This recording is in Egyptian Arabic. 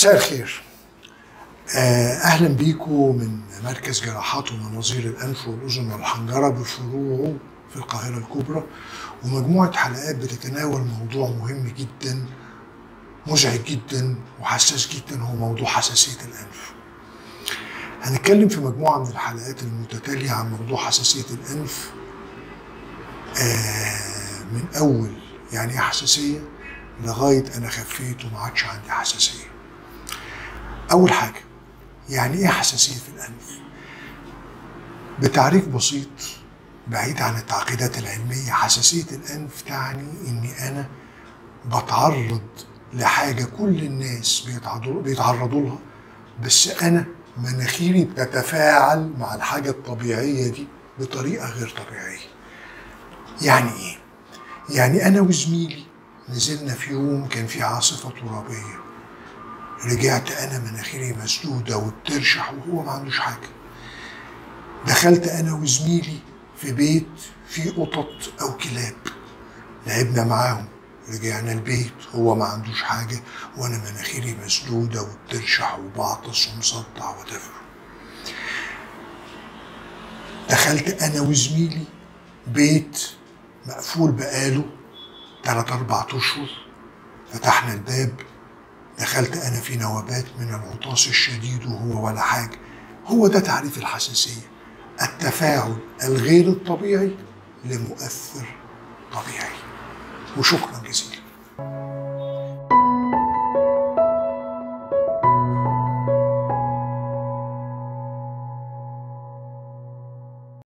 مساء الخير آه، اهلا بيكم من مركز جراحات ومناظير الانف والاذن والحنجره بفروعه في القاهره الكبرى ومجموعه حلقات بتتناول موضوع مهم جدا مزعج جدا وحساس جدا هو موضوع حساسيه الانف هنتكلم في مجموعه من الحلقات المتتاليه عن موضوع حساسيه الانف آه، من اول يعني ايه حساسيه لغايه انا خفيت وما عادش عندي حساسيه اول حاجه يعني ايه حساسيه في الانف بتعريف بسيط بعيد عن التعقيدات العلميه حساسيه الانف تعني اني انا بتعرض لحاجه كل الناس بيتعرضوا بيتعرضوا لها بس انا مناخيري بتتفاعل مع الحاجه الطبيعيه دي بطريقه غير طبيعيه يعني ايه يعني انا وزميلي نزلنا في يوم كان في عاصفه ترابيه رجعت انا مناخيري مسدوده وبترشح وهو ما عندوش حاجه دخلت انا وزميلي في بيت فيه قطط او كلاب لعبنا معاهم رجعنا البيت هو ما عندوش حاجه وانا مناخيري مسدوده وبترشح وبعطس ومصدع وتفر دخلت انا وزميلي بيت مقفول بقاله تلات أربع أشهر فتحنا الباب دخلت أنا في نوبات من العطاس الشديد وهو ولا حاجة هو ده تعريف الحساسية التفاعل الغير الطبيعي لمؤثر طبيعي وشكرا جزيلا